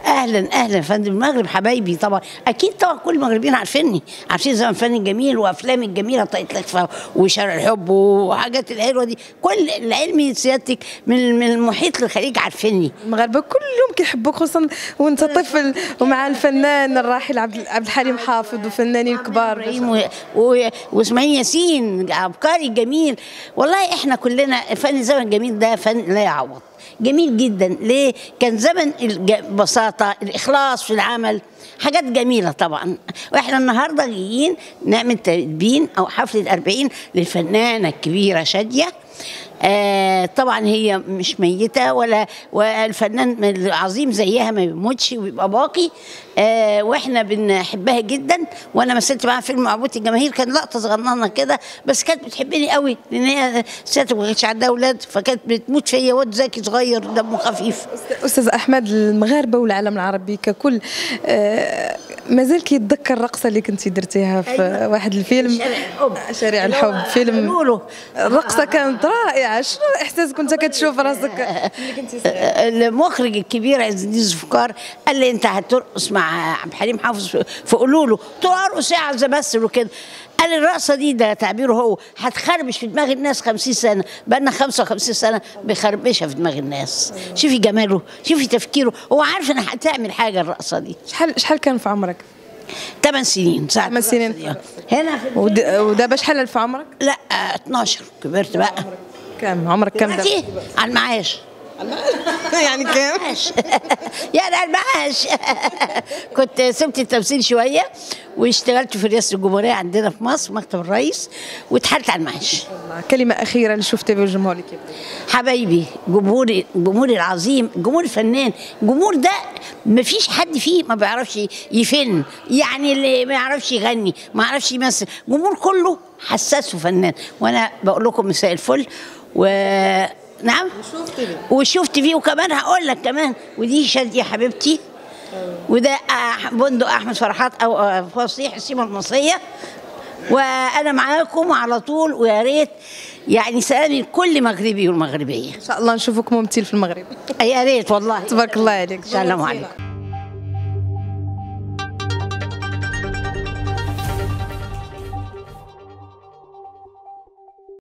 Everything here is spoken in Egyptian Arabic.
اهلا اهلا يا فندم المغرب حبايبي طبعا اكيد طبعا كل المغربيين عارفيني عارفين زمن فن الجميل وافلام الجميله طاقه لكفه وشارع الحب وحاجات الحلوه دي كل العلم سيادتك من من المحيط للخليج عارفيني المغاربه كلهم كيحبوك خصوصا وانت طفل ومع الفنان الراحل عبد عبد الحليم حافظ وفنانين كبار ابراهيم و- و- واسماعيل ياسين عبقري جميل والله احنا كلنا فن الزمن الجميل ده فن لا يعوض جميل جدا ليه كان زمن الج- البساطه الاخلاص في العمل حاجات جميله طبعا واحنا النهارده جايين نعمل تدبين او حفله 40 للفنانه الكبيره شاديه آه طبعا هي مش ميته ولا والفنان العظيم زيها ما بيموتش وبيبقى باقي آه واحنا بنحبها جدا وانا مثلت معاها فيلم معبود الجماهير كان لقطه صغننه كده بس كانت بتحبني قوي لان هي ست ما كانتش عندها اولاد فكانت بتموت فيا واد ذكي صغير دمه خفيف استاذ احمد المغاربه والعالم العربي ككل آه، مازال كيتذكر الرقصه اللي كنتي درتيها في أيوة. واحد الفيلم شارع الحب. شارع الحب فيلم قولوا. الرقصه كانت رائعه شنو احساسك وانت كتشوف راسك اللي كنتي صغير؟ المخرج الكبير عز الدين ذوالفقار قال لي انت هترقص مع عبد الحليم حافظ فقولوا له قلت له ارقص ايه عايز امثل وكده قال لي الرقصه دي ده تعبيره هو هتخربش في دماغ الناس 50 سنه بقالنا 55 سنه بيخربشها في دماغ الناس شوفي جماله شوفي تفكيره هو عارف انها هتعمل حاجه الرقصه دي شحال شحال كان في عمرك 8 سنين ساعه ثمان سنين. الرقصة دي. هنا في ود- ودابا شحال في عمرك لا 12 كبرت بقى كام عمرك كام دابا دلوقتي على المعاش يعني كام معاش يعني على المعاش كنت سبت التمثيل شويه واشتغلت في رئاسه الجمهوريه عندنا في مصر مكتب الرئيس واتحلت على المعاش كلمه اخيره لشفتي بالجمهور اللي كيف حبايبي جمهوري جمهوري العظيم جمهور الفنان الجمهور ده ما فيش حد فيه ما بيعرفش يفن يعني اللي ما يعرفش يغني ما يعرفش يمثل جمهور كله حساس وفنان وانا بقول لكم مساء الفل و نعم وشفت فيه وكمان هقول لك كمان ودي شاديه حبيبتي وده أح- بندق احمد فرحات او آه، فصيح السيما المصريه وانا معاكم على طول ويا ريت يعني سلامي لكل مغربي والمغربيه ان شاء الله نشوفك ممثل في المغرب يا ريت والله تبارك الله عليك السلام عليكم